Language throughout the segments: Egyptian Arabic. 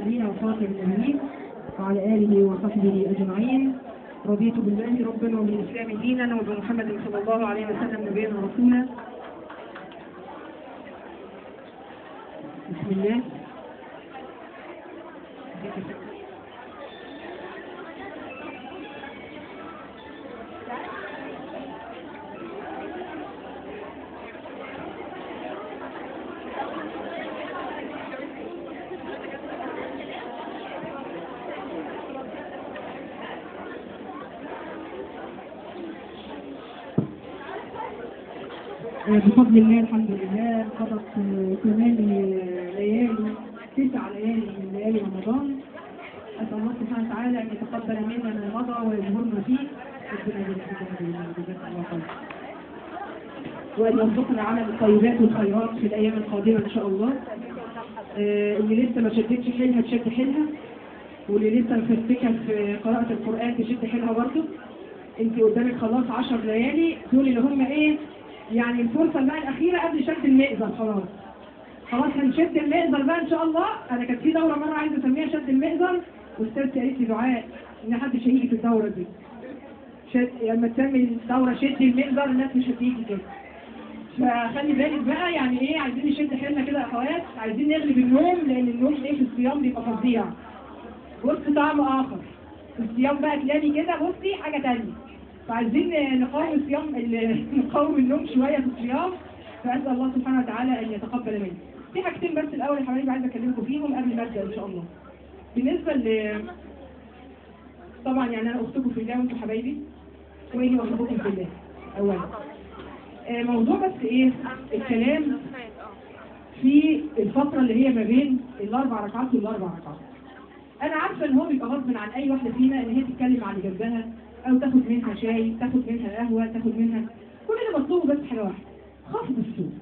المرسلين وخاتم النبيين وعلى آله وصحبه أجمعين رضيت بالله ربا وبالإسلام دينا وبمحمد صلى الله عليه وسلم نبيا ورسولا بسم الله بفضل الله الحمد لله قضت كمان ليالي تسع ليالي من ليالي رمضان أسأل الله سبحانه وتعالى أن يتقبل منا ما مضى ويجبرنا فيه ربنا يجزاك الله خير وأن يرزقنا عمل الطيبات والخيرات في الأيام القادمة إن شاء الله آه، اللي لسه ما شدتش حيلها تشد حيلها واللي لسه مفرتكه في قراءة القرآن تشد حيلها برضه انت قدامك خلاص 10 ليالي دول اللي هم ايه يعني الفرصة بقى الأخيرة قبل شد المئزر خلاص خلاص هنشد المئزر بقى إن شاء الله أنا كانت في دورة مرة عايزة أسميها شد المئزر وأستاذتي قالت لي دعاء إن محدش هيجي في الدورة دي شد لما تسمي الدورة شد المئزر الناس مش هتيجي كده فخلي بالك بقى يعني ايه عايزين نشد حيلنا كده يا اخوات عايزين نغلب النوم لان النوم ايه في الصيام بيبقى فظيع بص طعم اخر في الصيام بقى تلاقي كده بصي حاجه تانية فعايزين نقاوم الصيام ال- نقاوم النوم شويه في الصيام فاسال الله سبحانه وتعالى ان يتقبل منا في حاجتين بس الاول يا حبايبي عايزه اكلمكم فيهم قبل ما ابدا ان شاء الله بالنسبه ل طبعا يعني انا اختكم في الله وانتم حبايبي واني احبكم في الله اولا آه، موضوع بس ايه الكلام في الفترة اللي هي ما بين الاربع ركعات والاربع ركعات انا عارفة ان هو بيبقى غصب عن اي واحدة فينا ان هي تتكلم عن اللي جنبها او تاخد منها شاي تاخد منها قهوة تاخد منها كل اللي مطلوبه بس حاجة واحدة خفض الصوت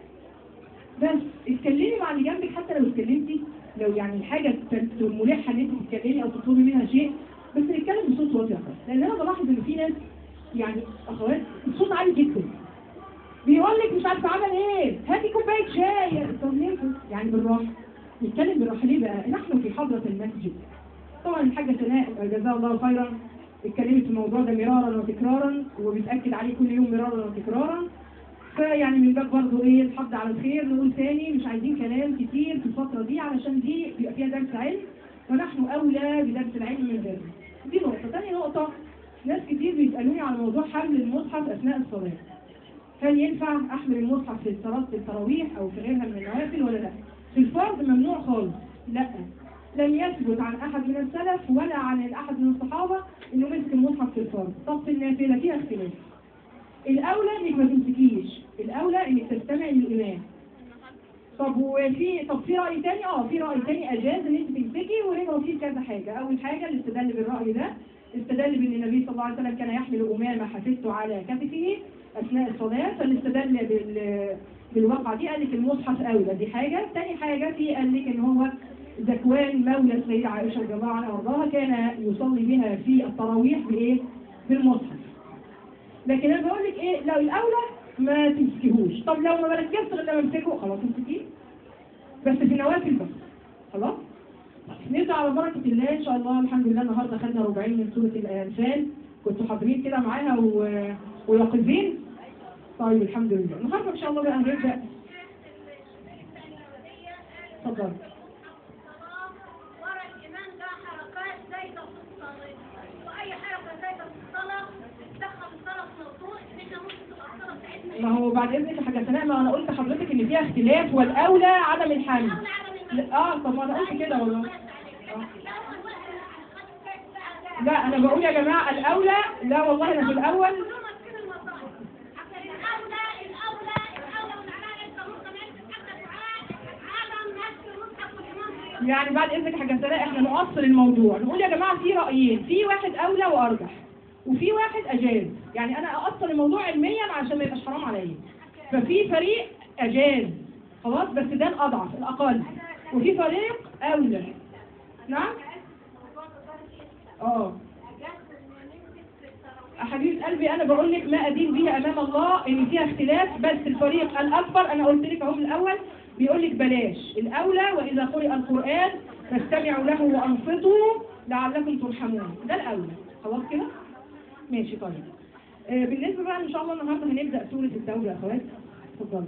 بس اتكلمي مع اللي جنبك حتى لو اتكلمتي لو يعني الحاجة ت- ملحة ان انت تتكلمي او تطلبي منها شيء بس نتكلم بصوت واطي أكتر. لان انا بلاحظ ان في ناس يعني اخوات الصوت عالي جدا بيقول لك مش عارفه عمل ايه هاتي كوبايه شاي طب ليه يعني بالراحه نتكلم بالراحه ليه بقى نحن في حضره المسجد طبعا الحاجه سناء جزاها الله خيرا اتكلمت في الموضوع ده مرارا وتكرارا وبتاكد عليه كل يوم مرارا وتكرارا فيعني من باب برضه ايه الحض على الخير نقول تاني مش عايزين كلام كتير في الفتره دي علشان دي بيبقى فيها درس علم ونحن اولى بدرس العلم من غيرنا دي نقطه ثاني نقطه ناس كتير بيسالوني على موضوع حمل المصحف اثناء الصلاه هل ينفع احمل المصحف في صلاه التراويح او في غيرها من النوافل ولا لا في الفرض ممنوع خالص لا لم يثبت عن احد من السلف ولا عن احد من الصحابه انه مسك المصحف في الفرض طب في النافله فيها اختلاف الاولى انك ما تمسكيش الاولى انك تستمعي للامام طب وفي طب في راي تاني اه في راي تاني اجاز ان انت تمسكي ورجعوا فيه كذا حاجه اول حاجه اللي استدل بالراي ده استدل بان النبي صلى الله عليه وسلم كان يحمل امامه حفظته على كتفه اثناء الصلاه فاللي استدل بال بالواقعه دي قال لك المصحف اولى دي حاجه ثاني حاجه في قال لك ان هو ذكوان مولى السيده عائشه رضي الله عنها وارضاها كان يصلي بها في التراويح بايه بالمصحف لكن انا بقول لك ايه لو الاولى ما تمسكيهوش طب لو ما بركزش غير لما امسكه خلاص امسكيه بس في النوافل بس خلاص نرجع على بركة الله إن شاء الله الحمد لله النهاردة خدنا ربعين من سورة الأنفال كنتوا حاضرين كده معاها و... ويقظين طيب الحمد لله النهاردة إن شاء الله بقى هنبدأ اتفضل ورا الإمام ده حركات زايدة في الصلاة وأي حركة زايدة في الصلاة بتدخل الصلاة في موضوع إن إحنا ممكن تبقى الصلاة بتاعتنا ما هو بعد إذنك يا حاجة سناء ما أنا قلت لحضرتك إن فيها اختلاف والأولى عدم الحمل أولى عدم المنع. لا، اه طب ما أنا قلت كده والله لا أول واحد خد بقى لا أنا بقول يا جماعة الأولى لا والله أنا في الأول معلومة كده الموضوع عشان الأولى الأولى الأولى والعلاء أنت ممكن أنت تحدث عدم نفس المصحف والإمام يعني بعد اذنك حاجه سناء احنا نؤصل الموضوع نقول يا جماعه في رايين في واحد اولى وارجح وفي واحد اجاز يعني انا اؤصل الموضوع علميا عشان ما يبقاش حرام عليا ففي فريق اجاز خلاص بس ده الاضعف الاقل وفي فريق اولى نعم اه حبيبة قلبي انا بقول لك ما ادين به امام الله ان فيها اختلاف بس الفريق الاكبر انا قلت لك اهو من الاول بيقول لك بلاش الاولى واذا قرئ القران فاستمعوا له وانصتوا لعلكم ترحمون ده الاول خلاص كده ماشي طيب آه بالنسبه بقى ان شاء الله النهارده هنبدا سوره التوبه يا اخوات اتفضلوا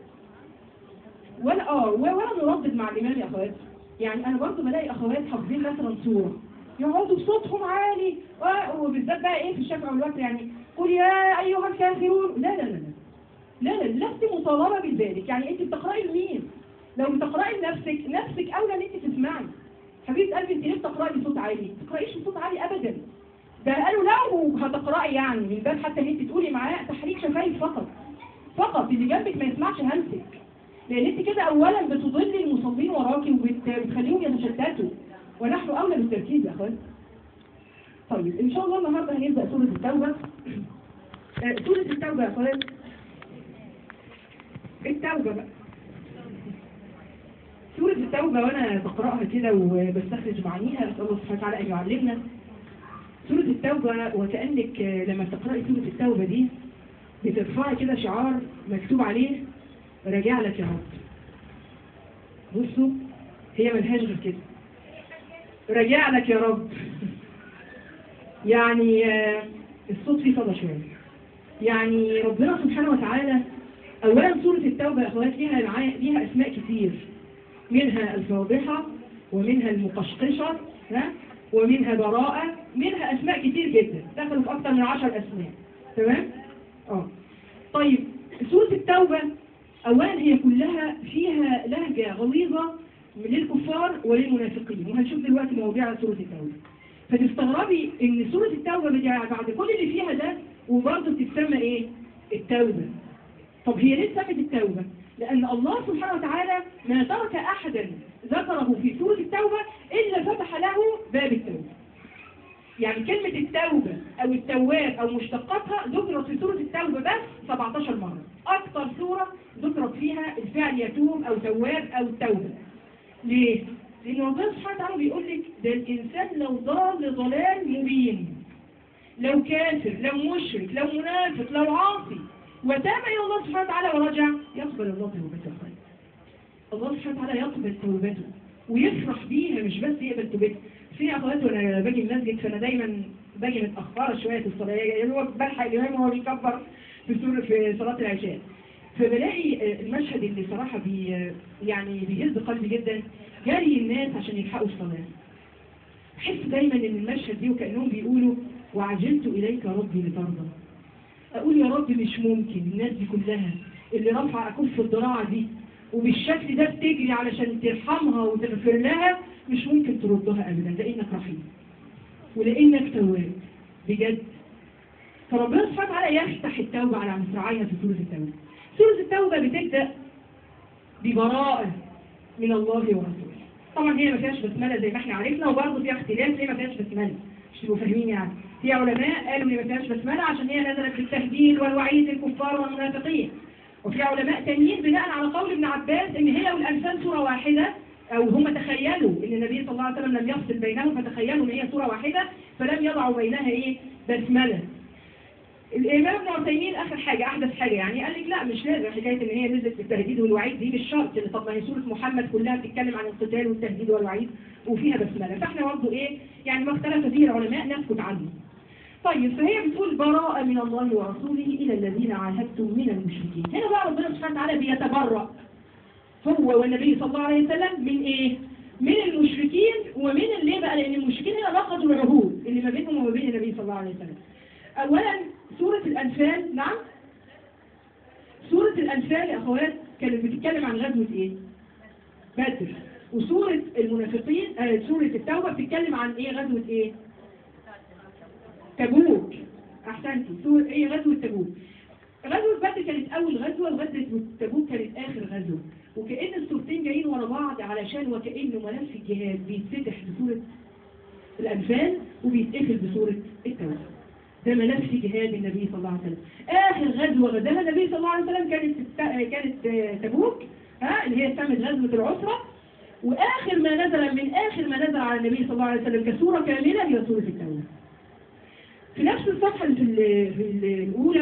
ولا اه ولا نردد مع الامام يا اخوات يعني انا برضو بلاقي اخوات حافظين مثلا سوره يقعدوا بصوتهم عالي و- وبالذات بقى ايه في الشفع والوتر يعني قل يا ايها الكافرون لا لا لا لا لا لا لست مطالبه بذلك يعني انت بتقراي لمين لو بتقراي لنفسك نفسك اولى ان انت تسمعي حبيبه قلبي انت ليه بتقراي بصوت عالي ما تقرايش بصوت عالي ابدا ده قالوا لو هتقراي يعني من باب حتى ان انت تقولي معاه تحريك شفايف فقط فقط اللي جنبك ما يسمعش همسك لان انت كده اولا بتضلي المصلين وراكي وبتخليهم يتشتتوا ونحن اولى بالتركيز يا اخوان طيب ان شاء الله النهارده هنبدا سوره التوبه آه، سوره التوبه يا اخوان التوبه بقى سورة التوبة وأنا بقرأها كده وبستخرج معانيها أسأل الله سبحانه وتعالى أن يعلمنا سورة التوبة وكأنك لما تقرأي سورة التوبة دي بترفعي كده شعار مكتوب عليه راجع لك يا رب بصوا هي ملهاش غير كده راجع لك يا رب يعني آه، الصوت فيه صدى شوية يعني ربنا سبحانه وتعالى أولا سورة التوبة يا أخوات ليها معايا- ليها أسماء كتير منها الفاضحة ومنها المقشقشة ها ومنها براءة منها أسماء كتير جدا دخلوا في أكثر من عشر أسماء تمام؟ اه طيب سورة التوبة أولا هي كلها فيها لهجة غليظة للكفار وللمنافقين وهنشوف دلوقتي مواضيع سورة التوبة فتستغربي ان سورة التوبة بجا- بعد كل اللي فيها ده وبرضه بتتسمى ايه؟ التوبة طب هي ليه اتسمت التوبة؟ لأن الله سبحانه وتعالى ما ترك أحدا ذكره في سورة التوبة إلا فتح له باب التوبة. يعني كلمة التوبة أو التواب أو مشتقاتها ذكرت في سورة التوبة بس 17 مرة. أكثر سورة ذكرت فيها الفعل يتوب أو تواب أو توبة. ليه؟ لأن ربنا سبحانه وتعالى بيقول لك ده الإنسان لو ضال ضلال مبين لو كافر لو مشرك لو منافق لو عاصي وتاب إلى الله سبحانه وتعالى ورجع يقبل الله توبته خير الله سبحانه وتعالى يقبل توبته ويفرح بيها مش بس يقبل توبته في أخوات وأنا باجي المسجد فأنا دايما باجي متأخرة شوية في الصلاة يعني هو بلحق الإمام وهو بيكبر في سورة في صلاة العشاء فبلاقي آه، المشهد اللي صراحة بي آه، يعني بيهز قلبي جدا جري الناس عشان يلحقوا الصلاة أحس دايما إن المشهد دي وكأنهم بيقولوا وعجلت إليك ربي لترضى أقول يا رب مش ممكن الناس دي كلها اللي رافعة أكف الضراعة دي وبالشكل ده بتجري علشان ترحمها وتغفر لها مش ممكن تردها أبدا لأنك رحيم ولأنك تواب بجد فربنا سبحانه وتعالى يفتح التوبة على مصراعيها في سورة التوبة سورة التوبة بتبدأ ببراءة من الله ورسوله طبعا هي ما فيهاش بسملة زي ما احنا عرفنا وبرضه فيها اختلاف ليه ما فيهاش بسملة مش تبقوا فاهمين يعني في علماء قالوا ان ما فيهاش بسملة عشان هي نزلت بالتهديد والوعيد للكفار والمنافقين وفي علماء تانيين بناء على قول ابن عباس ان هي والانفال سورة واحدة او هم تخيلوا ان النبي صلى الله عليه وسلم لم يفصل بينهم فتخيلوا ان هي سورة واحدة فلم يضعوا بينها ايه بسملة الامام ابن عثيمين اخر حاجه احدث حاجه يعني قال لك لا مش لازم حكايه ان هي نزلت بالتهديد والوعيد دي مش شرط لأن طب ما هي سوره محمد كلها بتتكلم عن القتال والتهديد والوعيد وفيها بسمله فاحنا برضه ايه يعني ما اختلف فيه العلماء نسكت عنه طيب فهي بتقول براءة من الله ورسوله إلى الذين عاهدتم من المشركين هنا بقى ربنا سبحانه وتعالى بيتبرأ هو والنبي صلى الله عليه وسلم من ايه؟ من المشركين ومن اللي بقى لأن المشركين هنا نقضوا العهود اللي ما بينهم وما بين النبي صلى الله عليه وسلم أولا سورة الأنفال نعم سورة الأنفال يا أخوات كانت بتتكلم عن غزوة إيه؟ بدر وسورة المنافقين آه سورة التوبة بتتكلم عن إيه غزوة إيه؟ تبوك أحسنتي سورة إيه غزوة تبوك غزوة بدر كانت أول غزوة وغزوة تبوك كانت آخر غزوة وكأن السورتين جايين ورا بعض علشان وكأنه ملف الجهاد بيتفتح بسورة الأنفال وبيتقفل بسورة التوبة ده ملف جهاد النبي صلى الله عليه وسلم آخر غزوة غزاها النبي صلى الله عليه وسلم كانت كانت آه، تبوك ها اللي هي سمت غزوة العسرة وآخر ما نزل من آخر ما نزل على النبي صلى الله عليه وسلم كسورة كاملة هي سورة التوبة في نفس الصفحة اللي في, ال- في ال- الأولى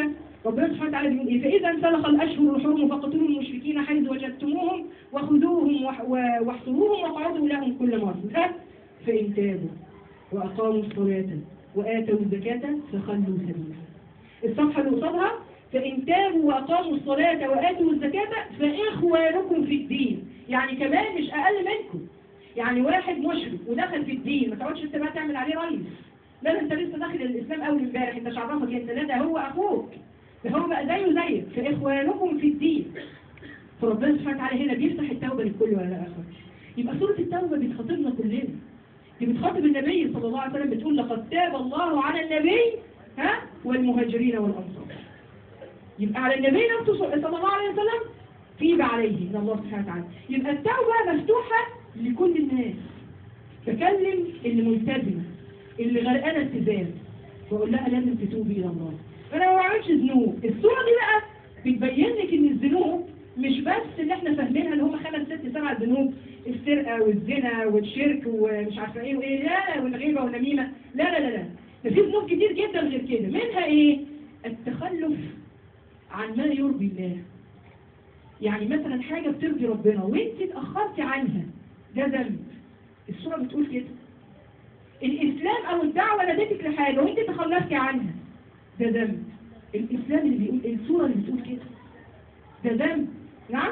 ربنا سبحانه وتعالى بيقول ايه فاذا انسلخ الاشهر الحرم فاقتلوا المشركين حيث وجدتموهم وخذوهم وح- و- واحصروهم واقعدوا لهم كل مرصد ها فان تابوا واقاموا الصلاه واتوا الزكاه فخلوا سبيلهم الصفحه اللي قصادها فان تابوا واقاموا الصلاه واتوا الزكاه فاخوانكم في الدين يعني كمان مش اقل منكم يعني واحد مشرك ودخل في الدين ما تقعدش انت بقى تعمل عليه رئيس لا ده انت لسه داخل الاسلام اول امبارح انت مش عرفك انت لا ده هو اخوك ده هو بقى زيه زيك فاخوانكم في الدين فربنا سبحانه وتعالى هنا بيفتح التوبه للكل ولا لا اخوان يبقى سوره التوبه بتخاطبنا كلنا دي بتخاطب النبي صلى الله عليه وسلم بتقول لقد تاب الله على النبي ها والمهاجرين والانصار يبقى على النبي نفسه صلى الله عليه وسلم تيب عليه من الله سبحانه وتعالى يبقى التوبه مفتوحه لكل الناس بكلم اللي ملتزمه اللي غرقانه التزام بقول لها لازم تتوبي الى الله انا ما بعملش ذنوب الصوره دي بقى بتبين لك ان الذنوب مش بس اللي احنا فاهمينها اللي هم خمس ست سبع ذنوب السرقه والزنا والشرك ومش عارفه ايه وايه لا والغيبه والنميمه لا لا لا لا ده في ذنوب كتير جدا غير كده منها ايه التخلف عن ما يرضي الله يعني مثلا حاجه بترضي ربنا وانت اتاخرتي عنها ده ذنب السوره بتقول كده الإسلام أو الدعوة نادتك لحاجة وأنت تخلفتي عنها ده ذنب الإسلام اللي بيقول السورة اللي بتقول كده ده ذنب نعم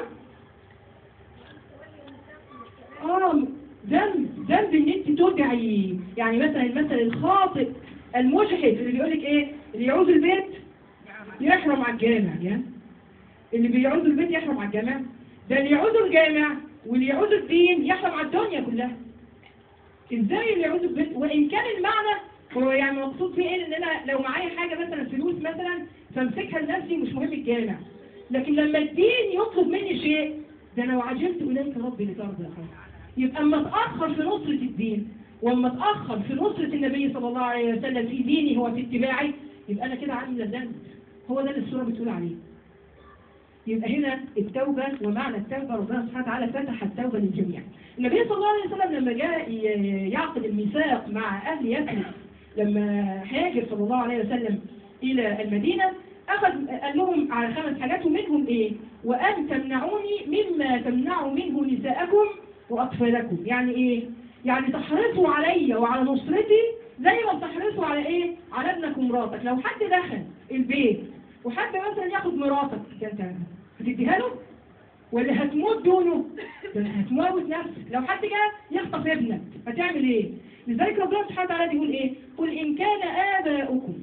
آه ذنب ذنب إن أنت تدعي يعني مثلا المثل الخاطئ المجحف اللي بيقول لك إيه اللي يعوز البيت يحرم على الجامع يا اللي بيعوز البيت يحرم على الجامع ده اللي يعوز الجامع واللي يعوز الدين يحرم على الدنيا كلها ازاي اللي يعوز البيت وان كان المعنى هو يعني مقصود فيه ايه ان انا لو معايا حاجه مثلا فلوس مثلا فامسكها لنفسي مش مهم الجامع لكن لما الدين يطلب مني شيء ده لو عجلت اليك ربي لترضى يبقى اما اتاخر في نصره الدين واما اتاخر في نصره النبي صلى الله عليه وسلم في ديني هو في اتباعي يبقى انا كده عامل ذنب هو ده اللي السوره بتقول عليه يبقى هنا التوبة ومعنى التوبة ربنا سبحانه وتعالى فتح التوبة للجميع. النبي صلى الله عليه وسلم لما جاء ي- يعقد الميثاق مع أهل يثرب لما هاجر صلى الله عليه وسلم إلى المدينة أخذ قال لهم على خمس حاجات ومنهم إيه؟ وأن تمنعوني مما تمنع منه نساءكم وأطفالكم، يعني إيه؟ يعني تحرصوا علي وعلى نصرتي زي ما بتحرصوا على إيه؟ على ابنك ومراتك، لو حد دخل البيت وحد مثلا ياخد مراتك انت هتديها له ولا هتموت دونه ده هتموت نفسك لو حد جه يخطف ابنك هتعمل ايه لذلك ربنا سبحانه وتعالى بيقول ايه قل ان كان اباؤكم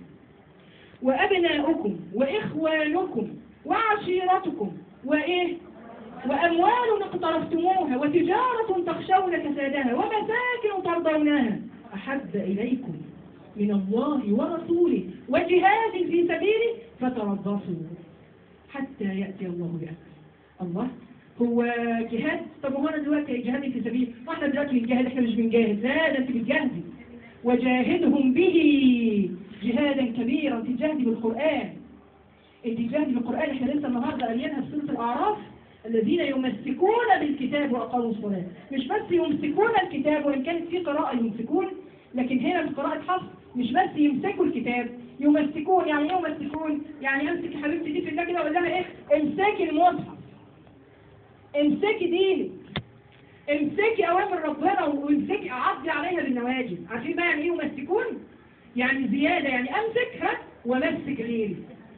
وابناؤكم واخوانكم وعشيرتكم وايه واموال اقترفتموها وتجاره تخشون كسادها ومساكن ترضونها احب اليكم من الله ورسوله وجهاد في سبيله فتربصوا حتى يأتي الله بأمره الله هو جهاد طب هو انا دلوقتي جهادي في سبيل ما احنا دلوقتي بنجاهد احنا مش بنجاهد لا ده انت بتجاهدي وجاهدهم به جهادا كبيرا انت تجاهدي بالقرآن انت تجاهدي بالقرآن احنا لسه النهارده قاريينها في سورة الأعراف الذين يمسكون بالكتاب وأقاموا الصلاة مش بس يمسكون الكتاب وإن كانت في قراءة يمسكون لكن هنا في قراءة حفص مش بس يمسكوا الكتاب يمسكون يعني ايه يمسكون يعني امسك حبيبتي دي في الله كده اقول لها ايه امسكي المصحف امسكي دينك امسكي اوامر ربنا وامسكي عضي عليها بالنواجذ عارفين بقى يعني ايه يمسكون يعني زياده يعني امسك ها وامسك غيري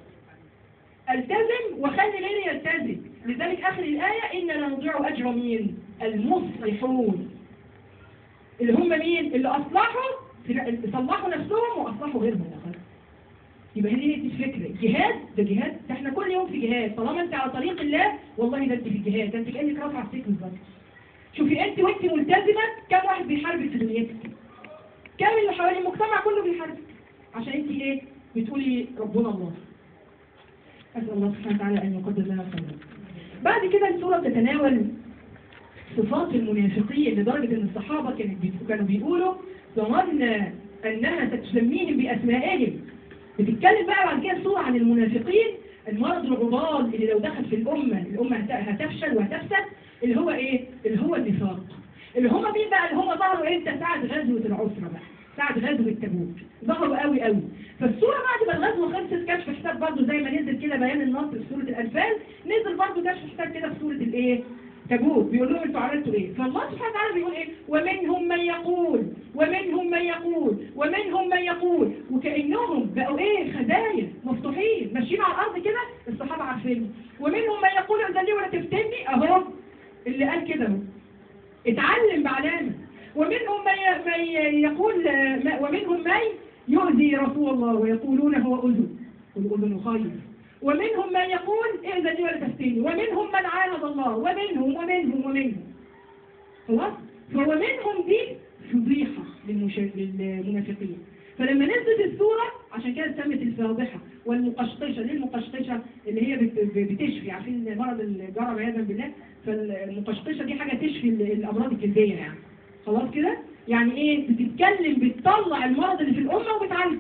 التزم وخلي غيري يلتزم لذلك اخر الايه ان لا نضيع اجر مين المصلحون اللي هم مين اللي اصلحوا اللي صلحوا نفسهم واصلحوا غيرهم يا اخوان يبقى هي دي الفكره جهاد ده جهاد ده احنا كل يوم في جهاد طالما انت على طريق الله والله ده انت في الجهاد ده انت كانك رافعه السيف بالظبط شوفي انت وانت ملتزمه كم واحد بيحاربك في دنيتك كم اللي حوالي المجتمع كله بيحاربك عشان انت ايه بتقولي ربنا الله اسال الله سبحانه وتعالى ان يقدر لنا خيرا بعد كده السوره تتناول صفات المنافقين لدرجه ان الصحابه كانوا بي- كانوا بيقولوا ظننا انها ستسميهم باسمائهم بتتكلم بقى بعد كده الصورة عن المنافقين المرض العضال اللي لو دخل في الأمة الأمة هت- هتفشل وهتفسد اللي هو إيه؟ اللي هو النفاق اللي هم مين بقى اللي هم ظهروا إمتى ساعة غزوة العسرة بقى ساعة غزوة تبوك ظهروا قوي قوي فالسورة بعد ما الغزوة خلصت كشف حساب برضه زي ما نزل كده بيان النصر في سورة الأنفال نزل برضه كشف حساب كده في سورة الإيه؟ تبوك بيقول لهم انتوا عملتوا ايه؟ فالله سبحانه وتعالى بيقول ايه؟ ومنهم من يقول ومنهم من يقول ومنهم من يقول وكأنهم بقوا ايه؟ خزاين مفتوحين ماشيين على الأرض كده الصحابة عارفين ومنهم من يقول اذن لي ولا تفتني اهو اللي قال كده اهو اتعلم بعلامة ومنهم من ي- من ي- يقول ما- ومنهم من يؤذي رسول الله ويقولون هو أذن والأذن خير ومنهم من يقول ائذن لي ولا تفتني ومنهم من عاهد الله ومنهم ومنهم ومنهم خلاص فهو منهم دي فضيحة للمش- للمنافقين فلما نزلت السورة عشان كده اتسمت الفاضحة والمقشقشة ليه المقشقشة اللي هي بت- بتشفي عارفين مرض الجرى عياذا بالله فالمقشقشة دي حاجة تشفي ال- الأمراض الجلدية يعني خلاص كده يعني ايه بتتكلم بتطلع المرض اللي في الأمة وبتعالجه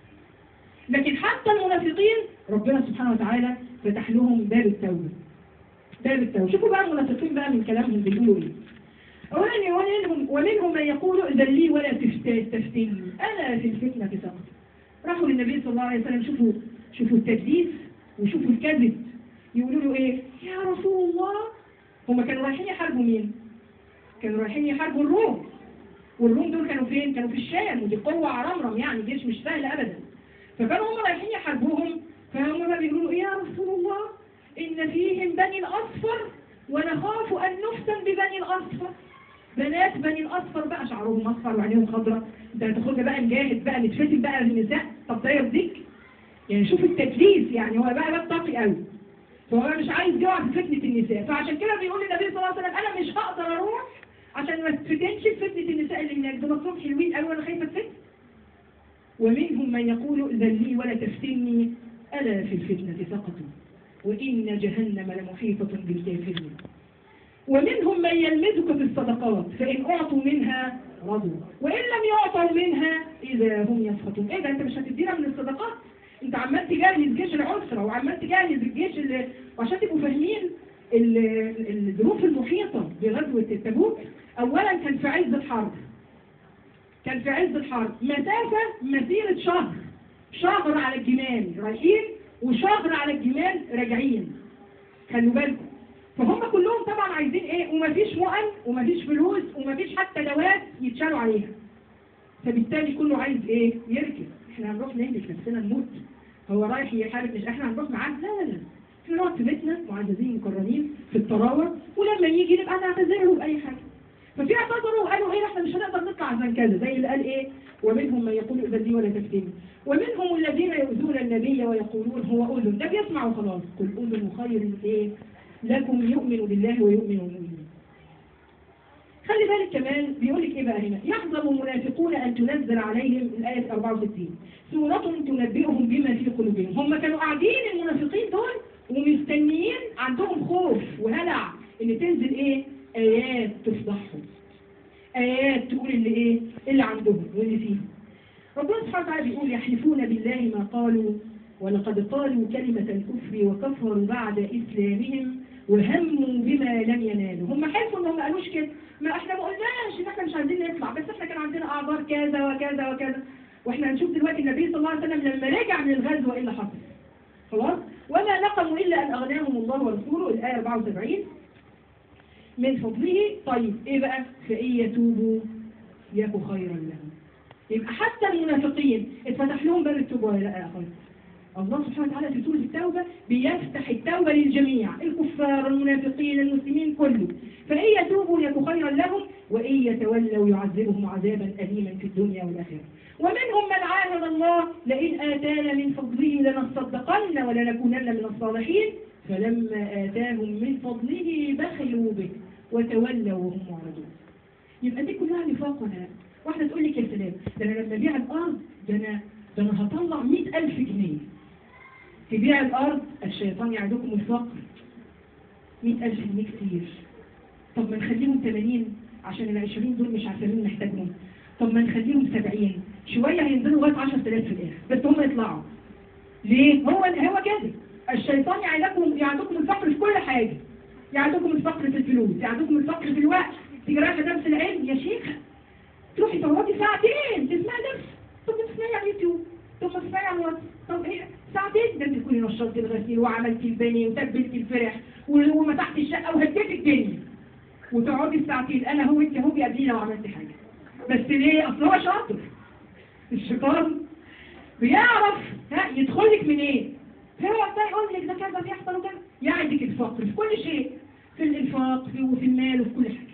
لكن حتى المنافقين ربنا سبحانه وتعالى فتح لهم باب التوبة باب التوبة شوفوا بقى المنافقين بقى من كلامهم بيقولوا ايه أولا ومنهم, ومنهم من يقول إذا لي ولا تفت- تفتني أنا في الفتنة سقط راحوا للنبي صلى الله عليه وسلم شوفوا شوفوا التدليس وشوفوا الكذب يقولوا له ايه يا رسول الله هم كانوا رايحين يحاربوا مين كانوا رايحين يحاربوا الروم والروم دول كانوا فين كانوا في الشام ودي قوة عرمرم يعني جيش مش سهل أبدا فكانوا هم رايحين يحاربوهم فهم بقى بيقولوا يا رسول الله إن فيهم بني الأصفر ونخاف أن نفتن ببني الأصفر بنات بني الأصفر بقى شعرهم أصفر وعينيهم خضراء انت هتاخدنا بقى نجاهد بقى نتفتن بقى للنساء طب ده يرضيك يعني شوف التدليس يعني هو بقى باب طاقي قوي فهو مش عايز يقع في فتنة النساء فعشان كده بيقول النبي صلى الله عليه وسلم أنا مش هقدر أروح عشان ما تفتنش في فتنة النساء اللي هناك دول أصلهم حلوين قوي وأنا خايفة أتفتن ومنهم من يقول إذا لي ولا تفتني ألا في الفتنة سقطوا وإن جهنم لمحيطة بالكافرين ومنهم من يلمزك في الصدقات فإن أعطوا منها رضوا وإن لم يعطوا منها إذا هم يسخطون إيه ده أنت مش هتدينا من الصدقات أنت عمال تجهز جيش العسرة وعمال تجهز الجيش اللي وعشان تبقوا فاهمين ال- الظروف المحيطة بغزوة التبوك أولا كان في عز الحرب كان في عز الحرب مسافة مسيرة شهر شهر على الجمال رايحين وشهر على الجمال راجعين خلوا بالكم فهم كلهم طبعا عايزين ايه ومفيش مؤن ومفيش فلوس ومفيش حتى دوات يتشالوا عليها فبالتالي كله عايز ايه يركب احنا هنروح نهلك نفسنا نموت هو رايح يحارب مش احنا هنروح معاه لا لا لا احنا نقعد في بيتنا معززين مكرمين في الطراوه ولما يجي نبقى نعتذر له باي حاجه ففي اعتذروا وقالوا ايه احنا مش هنقدر نطلع عشان كذا زي اللي قال ايه ومنهم من يقول اذن لي ولا تفتني ومنهم الذين يؤذون النبي ويقولون هو اذن ده بيسمع وخلاص قل اذن خير ايه لكم يؤمن بالله ويؤمن المؤمنين خلي بالك كمان بيقول لك ايه بقى هنا يحذر المنافقون ان تنزل عليهم الايه 64 سوره تنبئهم بما في قلوبهم هم كانوا قاعدين المنافقين دول ومستنيين عندهم خوف وهلع ان تنزل ايه ايات تفضحهم ايات تقول اللي ايه اللي عندهم واللي فيهم ربنا سبحانه وتعالى بيقول يحلفون بالله ما قالوا ولقد قالوا كلمة الكفر وكفروا بعد إسلامهم وهموا بما لم ينالوا هم حلفوا انهم ما قالوش كده ما احنا ما قلناش ان احنا مش عايزين نطلع بس احنا كان عندنا اعذار كذا وكذا وكذا واحنا هنشوف دلوقتي النبي صلى الله عليه وسلم لما رجع من الغزوه ايه اللي حصل خلاص وما نقموا الا ان اغناهم الله ورسوله الايه 74 من فضله طيب ايه بقى فان يتوبوا يك خيرا لهم يبقى حتى المنافقين اتفتح لهم باب التوبه ولا لا يا اخوان الله سبحانه وتعالى في سورة التوبة بيفتح التوبة للجميع الكفار المنافقين المسلمين كله فإن يتوبوا يك خيرا لهم وإن يتولوا يعذبهم عذابا أليما في الدنيا والآخرة ومنهم من عاهد الله لئن آتانا من فضله لنصدقن ولنكونن من الصالحين فلما آتاهم من فضله بخلوا به وتولوا وهم معرضون يبقى دي كلها نفاق ولا لا؟ واحدة تقول لك يا سلام ده أنا لما أبيع الأرض ده أنا ده أنا هطلع 100000 جنيه تبيع الأرض الشيطان يعدكم الفقر 100000 جنيه كتير طب ما نخليهم 80 عشان ال 20 دول مش عارفين نحتاجهم طب ما نخليهم 70 شوية هينزلوا لغاية 10000 في الآخر بس هم يطلعوا ليه؟ هو هو كده الشيطان يعدكم يعدكم الفقر في كل حاجة يعدكم الفقر في الفلوس يعدكم الفقر في الوقت تيجي رايحة درس العلم يا شيخة تروحي تقعدي ساعتين تسمعي درس طب تسمعي على اليوتيوب ثم الساعة طب ايه ساعتين ده انت تكوني نشرت الغسيل وعملتي البانيه وتبلتي الفرح و- ومسحتي الشقة وهديتي الدنيا وتقعدي الساعتين انا هو انت هو قبلي لو عملت حاجة بس ليه اصل هو شاطر الشيطان بيعرف ها يدخل لك من ايه هو ده يقول لك ده كذا بيحصل وكذا يعدك الفقر في كل شيء في الانفاق في وفي المال وفي كل حاجة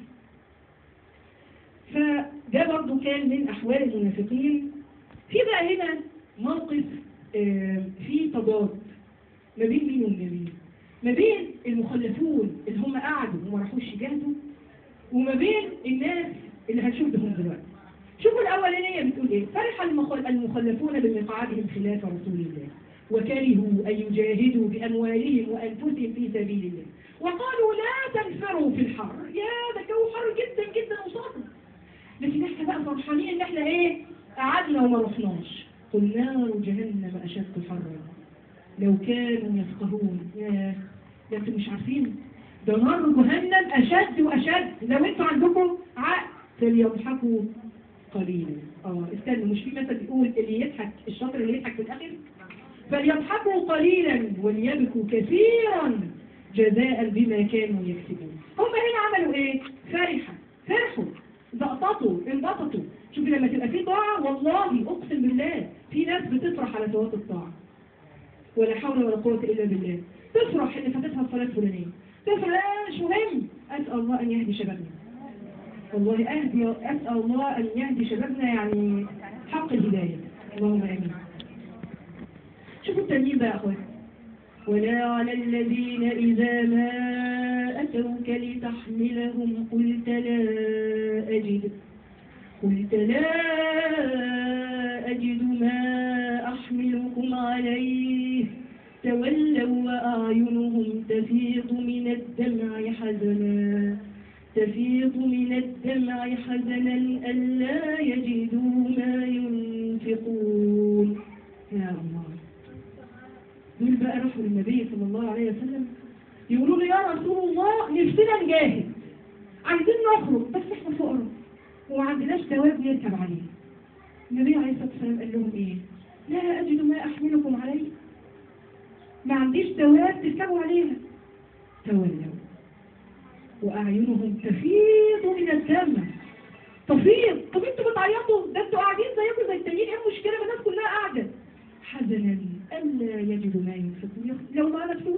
فده برضو كان من أحوال المنافقين في بقى هنا موقف آه، فيه تضاد ما بين مين وما بين ما بين المخلفون اللي هم قعدوا وما راحوش يجاهدوا وما بين الناس اللي هنشوفهم دلوقتي شوفوا الأولانية بتقول إيه فرح المخل- المخلفون بمقعدهم خلاف رسول الله وكرهوا أن يجاهدوا بأموالهم وأنفسهم في سبيل الله وقالوا لا تنفروا في الحر يا ده جو حر جدا جدا وصعب لكن احنا بقى فرحانين ان احنا ايه قعدنا وما رحناش قل نار جهنم اشد حرا لو كانوا يفقهون يا ده انتوا مش عارفين ده نار جهنم اشد واشد لو انتوا عندكم عقل فليضحكوا قليلا اه استنوا مش في مثل بيقول اللي يضحك الشاطر اللي يضحك في الاخر فليضحكوا قليلا وليبكوا كثيرا جزاء بما كانوا يكسبون هم هنا عملوا ايه فرحة فرحوا زقططوا انبسطوا شوفي لما تبقى في طاعة والله اقسم بالله في ناس بتفرح على فوات الطاعة ولا حول ولا قوة الا بالله تفرح ان فاتتها الصلاة الفلانية تفرح مش مهم اسأل الله ان يهدي شبابنا والله اهدي اسأل الله ان يهدي شبابنا يعني حق الهداية اللهم امين شوفوا التنين بقى يا اخواتي ولا على الذين إذا ما أتوك لتحملهم قلت لا أجد قلت لا أجد ما أحملكم عليه تولوا وأعينهم تفيض من الدمع حزنا تفيض من الدمع حزنا ألا يجدوا ما ينفقون يا الله دول بقى راحوا للنبي صلى الله عليه وسلم يقولوا له يا رسول الله نفسنا نجاهد عايزين نخرج بس احنا فقراء وما عندناش دواب نركب عليه النبي عليه الصلاه والسلام قال لهم ايه لا اجد ما احملكم عليه ما عنديش دواب تركبوا عليها تولوا واعينهم تفيض من الدم تفيض طب انتوا بتعيطوا ده انتوا قاعدين زيكم زي التانيين ايه المشكله ما الناس كلها قاعده حزنا ألا يجدوا ما ينفقون لو ما فلوس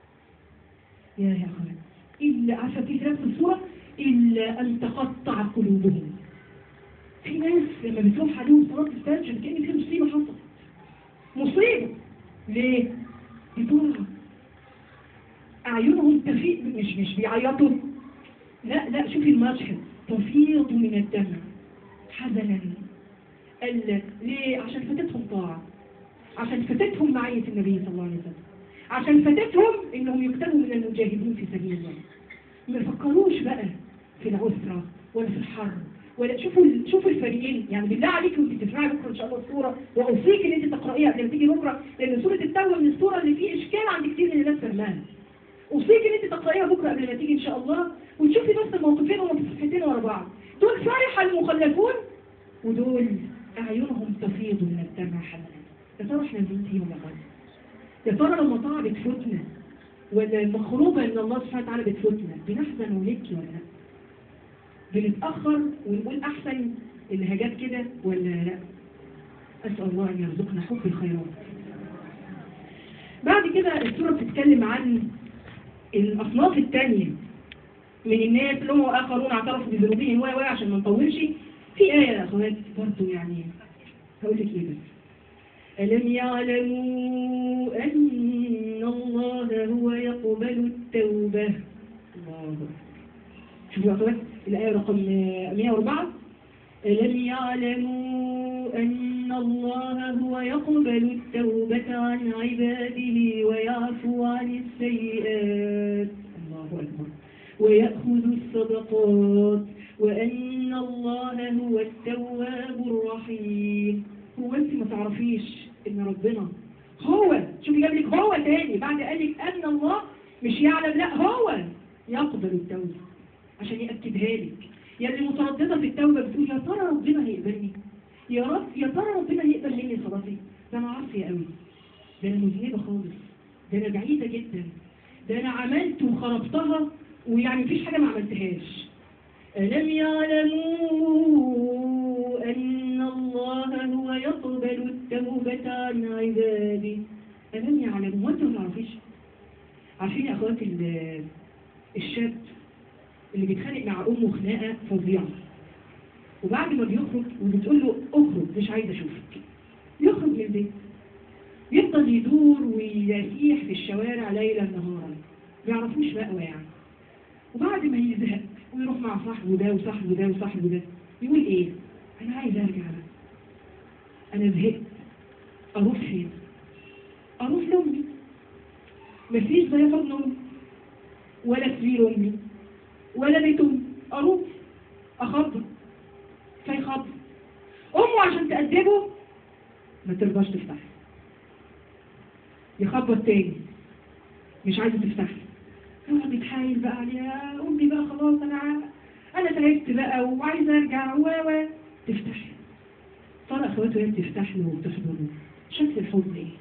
يا يا أخوان إلا عشان في نفس الصورة إلا أن تقطع قلوبهم في ناس لما بتروح عليهم صلاة الفجر كأن في مصيبة حصلت مصيبة ليه؟ بطلع أعينهم تفيض مش مش بيعيطوا لا لا شوفي المشهد تفيض من الدمع حزنا ألا ليه؟ عشان فاتتهم طاعة عشان فاتتهم معية النبي صلى الله عليه وسلم عشان فاتتهم انهم يكتبوا من المجاهدين في سبيل الله ما يفكروش بقى في العسرة ولا في الحر ولا شوفوا ال- شوفوا الفريقين يعني بالله عليك وانت تسمعي بكره ان شاء الله الصوره واوصيك ان انت تقرايها قبل ما تيجي بكره لان سوره التوبه من الصوره اللي فيه اشكال عند كتير من الناس فهمها اوصيك ان انت تقرايها بكره قبل ما تيجي ان شاء الله وتشوفي بس الموقفين وهم في صفحتين ورا بعض دول فرح المخلفون ودول اعينهم تفيض من الدمع حزنا يا ترى احنا مين فيهم يا غالي يا ترى لما طاعة بتفوتنا ولا المخروبة ان الله سبحانه وتعالى بتفوتنا بنحزن ونبكي ولا لا بنتأخر ونقول احسن اللهجات كده ولا لا اسأل الله ان يرزقنا حب الخيرات بعد كده السورة بتتكلم عن الأصناف التانية من الناس اللي هم آخرون اعترفوا بذنوبهم و و عشان ما نطولش في آية يا أخوات برضه يعني هقول لك إيه بس ألم يعلموا أن الله هو يقبل التوبة الله شوفوا يا أخوات الآية رقم 104 ألم يعلموا أن الله هو يقبل التوبة عن عباده ويعفو عن السيئات الله أكبر ويأخذ الصدقات وأن الله هو التواب الرحيم هو أنت ما تعرفيش إن ربنا هو شوفي جاب لك هو تاني بعد قال لك أن الله مش يعلم لا هو يقبل التوبة عشان يأكدها لك يا اللي مترددة في التوبة بتقول يا ترى ربنا هيقبلني يا رب يا ترى ربنا هيقبل مني صلاتي ده انا عاصيه قوي ده انا مذنبه خالص ده انا بعيده جدا ده انا عملت وخربتها ويعني مفيش حاجه ما عملتهاش ألم يعلموا أن الله هو يقبل التوبة عن عباده ألم يعلموا وأنتم ما تعرفيش عارفين يا أخوات ال- الشاب اللي بيتخانق مع أمه خناقة فظيعة وبعد ما بيخرج وبتقول له اخرج مش عايز أشوفك يخرج من البيت يفضل يدور ويسيح في الشوارع ليلا نهارا ما يعرفوش مأوى يعني وبعد ما يزهق ويروح مع صاحبه ده وصاحبه ده وصاحبه ده يقول ايه انا عايز ارجع بقى انا زهقت اروح فين اروح لامي مفيش زي حضن امي ولا سرير امي ولا بيت امي اروح اخبط فيخبط امه عشان تأدبه ما ترضاش تفتح يخبط تاني مش عايزه تفتح يقعد يتحايل بقى عليها امي بقى خلاص انا ع- انا تعبت بقى وعايزه ارجع و و تفتح ترى اخواته هي بتفتح له وبتحضنه شكل الحضن ايه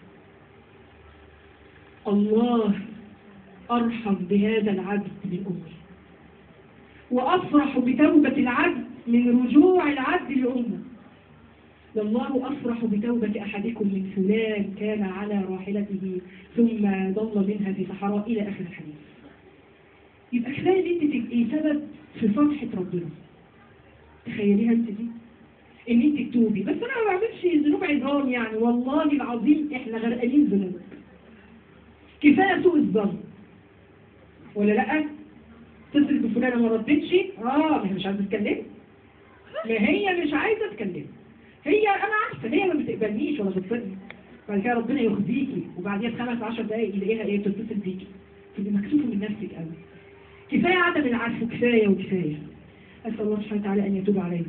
الله ارحم بهذا العبد من امه وافرح بتوبه العبد من رجوع العبد لامه والله أفرح بتوبة أحدكم من فلان كان على راحلته ثم ضل منها في صحراء إلى آخر الحديث يبقى كفاية ان انت تبقي سبب في فرحة ربنا تخيليها انت دي ان انت تتوبي بس انا ما بعملش ذنوب عظام يعني والله العظيم احنا غرقانين ذنوب كفاية سوء الظن ولا لا تتصل بفلانة ما ردتش اه ما هي مش عايزة تتكلم ما هي مش عايزة تتكلم هي انا عارفة هي ما بتقبلنيش ولا بتصدق بعد كده ربنا يخزيكي وبعديها بخمس عشر دقايق يلاقيها ايه بتتصل بيكي تبقي مكسوفة من نفسك قوي كفاية عدم العفو كفاية وكفاية أسأل الله سبحانه وتعالى أن يتوب علينا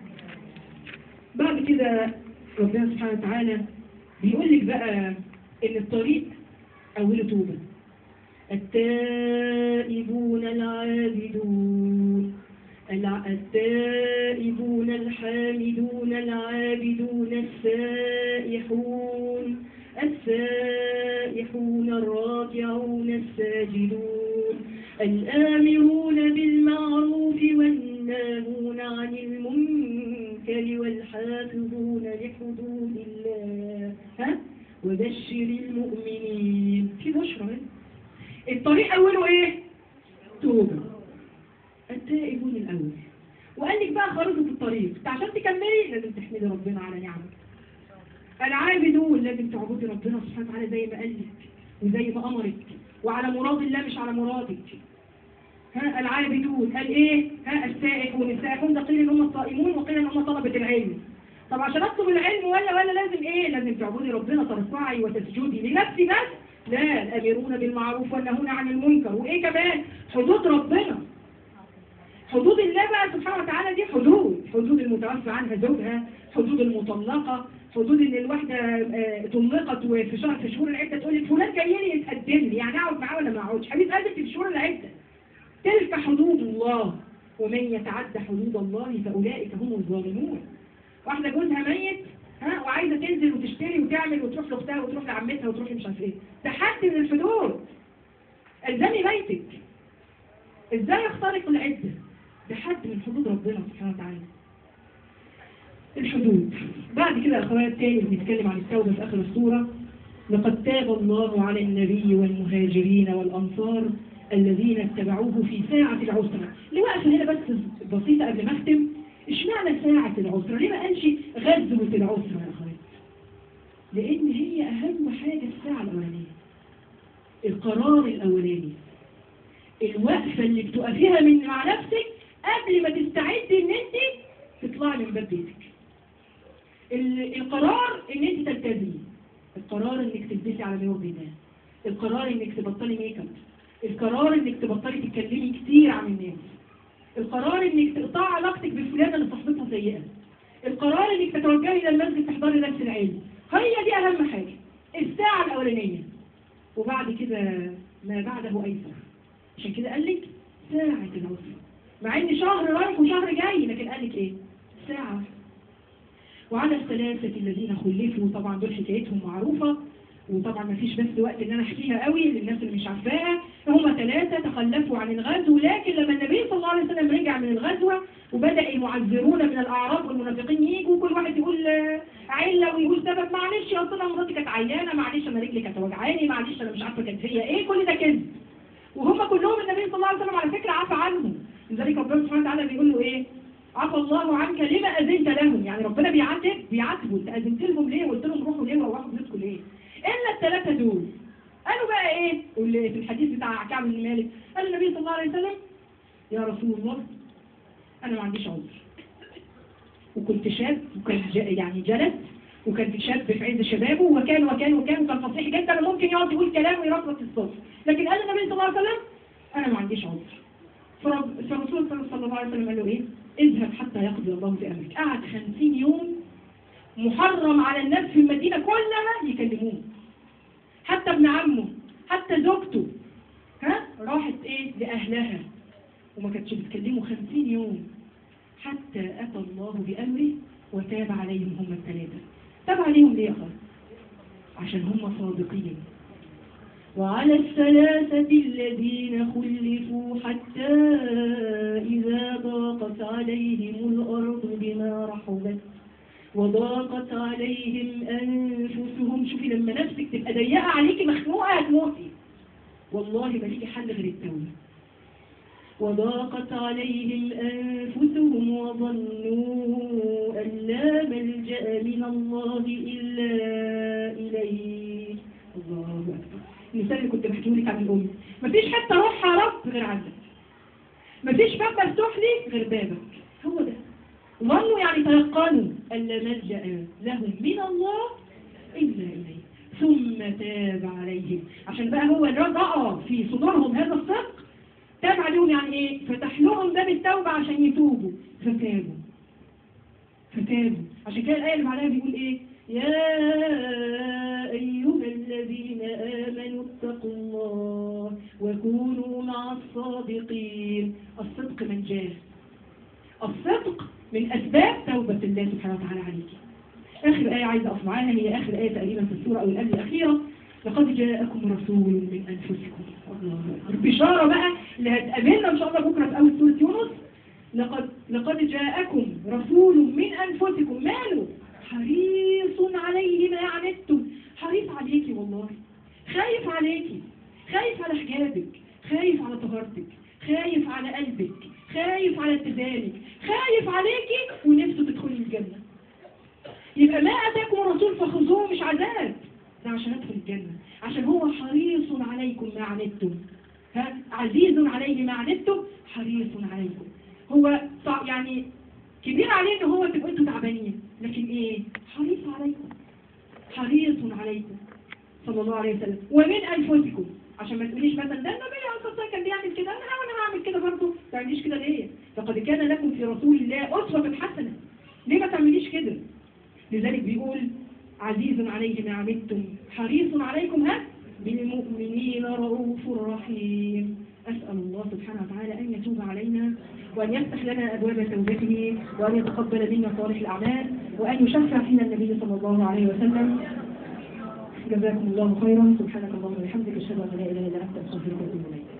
بعد كده ربنا سبحانه وتعالى بيقول لك بقى إن الطريق أوله توبة التائبون العابدون الع- التائبون الحامدون العابدون السائحون السائحون الراكعون الساجدون الآمرون بالمعروف والناهون عن المنكر والحافظون لحدود الله ها وبشر المؤمنين في بشرى هنا. الطريق أوله إيه؟ توبة التائبون الأول وقال لك بقى خريطة الطريق انت عشان تكملي لازم تحمدي ربنا على نعمه العابدون لازم تعبدي ربنا سبحانه وتعالى زي ما قال لك وزي ما أمرك وعلى مراد الله مش على مرادك ها العابدون قال ايه ها السائحون السائحون ده قيل ان هم الصائمون وقيل ان هم طلبة العلم طب عشان اطلب العلم ولا ولا لازم ايه لازم تعبدي ربنا ترفعي وتسجدي لنفسي بس لا الامرون بالمعروف والنهون عن المنكر وايه كمان حدود ربنا حدود الله بقى سبحانه وتعالى دي حدود حدود المتوفى عنها زوجها حدود المطلقة حدود ان الواحدة آه، طلقت وفي شهر في شهور العدة تقول لك فلان جاي لي يتقدم لي يعني اقعد معاه ولا ما اقعدش حبيب قلبك في شهور العدة تلك حدود الله ومن يتعدى حدود الله فاولئك هم الظالمون واحدة جوزها ميت ها وعايزة تنزل وتشتري وتعمل وتروح لاختها وتروح لعمتها وتروح مش عارف ايه ده حد من الحدود الزمي بيتك ازاي يخترق العدة ده حد من حدود ربنا سبحانه وتعالى الحدود بعد كده يا اخوات تاني بنتكلم عن التوبة في اخر السورة لقد تاب الله على النبي والمهاجرين والانصار الذين اتبعوه في ساعة العسرة اللي واقفة هنا بس بسيطة قبل ما اختم اشمعنى ساعة العسرة ليه ما قالش غزوة العسرة يا اخوات لان هي اهم حاجة الساعة الاولانية القرار الاولاني الوقفة اللي بتقفيها من مع نفسك قبل ما تستعدي ان انت تطلعي من باب بيتك ال- القرار ان انت تلتزمي القرار انك تلبسي على ما يرضي الله القرار انك تبطلي ميك اب القرار انك تبطلي تتكلمي كتير عن الناس القرار انك تقطعي علاقتك بفلانه اللي صاحبتها سيئه القرار انك تتوجهي الى المسجد تحضري درس العلم هي دي اهم حاجه الساعه الاولانيه وبعد كده ما بعده ايسر عشان كده قال لك ساعه العسر مع ان شهر رايح وشهر جاي لكن قال لك ايه ساعه وعلى الثلاثة الذين خلفوا طبعا دول حكايتهم معروفة وطبعا ما فيش بس وقت ان انا احكيها قوي للناس اللي مش عارفاها هم ثلاثة تخلفوا عن الغزو لكن لما النبي صلى الله عليه وسلم رجع من الغزوة وبدأ المعذرون من الأعراب والمنافقين يجوا كل واحد يقول آه، علة ويقول سبب معلش اصل انا مراتي كانت عيانة معلش انا رجلي كانت وجعاني معلش انا مش عارفة كانت هي ايه كل ده كذب وهم كلهم النبي صلى الله عليه وسلم على فكرة عفى عنهم لذلك ربنا سبحانه وتعالى بيقول له ايه عفى الله عنك لما أذنت لهم يعني ربنا بيعاتب بيعاتبوا انت أذنت لهم ليه وقلت لهم روحوا ليه وروحوا بيوتكم ليه إلا الثلاثة دول قالوا بقى ايه واللي في الحديث بتاع كعب بن مالك قال النبي صلى الله عليه وسلم يا رسول الله أنا ما عنديش عذر وكنت شاب وكان ج- يعني جلد وكان شاب في عز شبابه وكان وكان وكان وكان فصيح جدا وممكن يقعد يقول كلام ويرفض الصوت لكن قال النبي صلى الله عليه وسلم انا ما عنديش عذر فرب- فالرسول صلى الله عليه وسلم قال له ايه اذهب حتى يقضي الله بامرك قعد 50 يوم محرم على الناس في المدينه كلها يكلموه حتى ابن عمه حتى زوجته ها راحت ايه لاهلها وما كانتش بتكلمه 50 يوم حتى أتى الله بأمره وتاب عليهم هم الثلاثة تاب عليهم ليه يا أخوان؟ عشان هم صادقين وعلى الثلاثة الذين خلفوا حتى إذا ضاقت عليهم الأرض بما رحبت وضاقت عليهم أنفسهم شوفي لما نفسك تبقى ضيقة عليكي مخنوقة هتموتي والله ما ليكي حل غير التوبة وضاقت عليهم أنفسهم وظنوا أن لا ملجأ من الله إلا إليه الله أكبر المثال اللي كنت بحكيه لك عن الأم مفيش حتة روح يا رب غير عندك مفيش باب مفتوح لي غير بابك هو ده ظنوا يعني تيقنوا أن لا ملجأ لهم من الله إلا إليه ثم تاب عليهم عشان بقى هو رأى في صدورهم هذا الصدق تاب عليهم يعني ايه فتح لهم باب التوبة عشان يتوبوا فتابوا فتابوا عشان كده الآية اللي بعدها بيقول ايه يا أيها الذين آمنوا اتقوا الله وكونوا مع الصادقين الصدق من جاه الصدق من أسباب توبة الله سبحانه وتعالى عليك آخر آية عايزة أقف معاها هي آخر آية تقريبا في السورة أو الآية الأخيرة لقد جاءكم رسول من أنفسكم الله أكبر بشارة بقى اللي هتقابلنا إن شاء الله بكرة في أول سورة يونس لقد لقد جاءكم رسول من أنفسكم ماله حريص عليه ما عنتم حريص عليكي والله خايف عليكي خايف على حجابك خايف على طهارتك خايف على قلبك خايف على اتزانك خايف عليكي ونفسه تدخلي الجنة يبقى ما أتاكم الرسول فخذوه مش عذاب ده عشان ادخل الجنة عشان هو حريص عليكم ما عنتم ها عزيز عليه ما عنتم حريص عليكم هو صع- يعني كبير عليه ان هو تبقوا انتوا تعبانين لكن ايه حريص عليكم حريص عليكم صلى الله عليه وسلم ومن انفسكم عشان ما تقوليش مثلا ده النبي عليه الصلاه والسلام كان بيعمل كده انا وانا هعمل كده برضه ما تعمليش كده ليه لقد كان لكم في رسول الله اسوه حسنه ليه ما تعمليش كده لذلك بيقول عزيز عليه ما عملتم حريص عليكم ها بالمؤمنين رؤوف رحيم أسأل الله سبحانه وتعالى أن يتوب علينا وأن يفتح لنا أبواب توبته وأن يتقبل منا صالح الأعمال وأن يشفع فينا النبي صلى الله عليه وسلم جزاكم الله خيرا سبحانك اللهم وبحمدك أشهد أن لا إله إلا أنت أستغفرك وأتوب إليك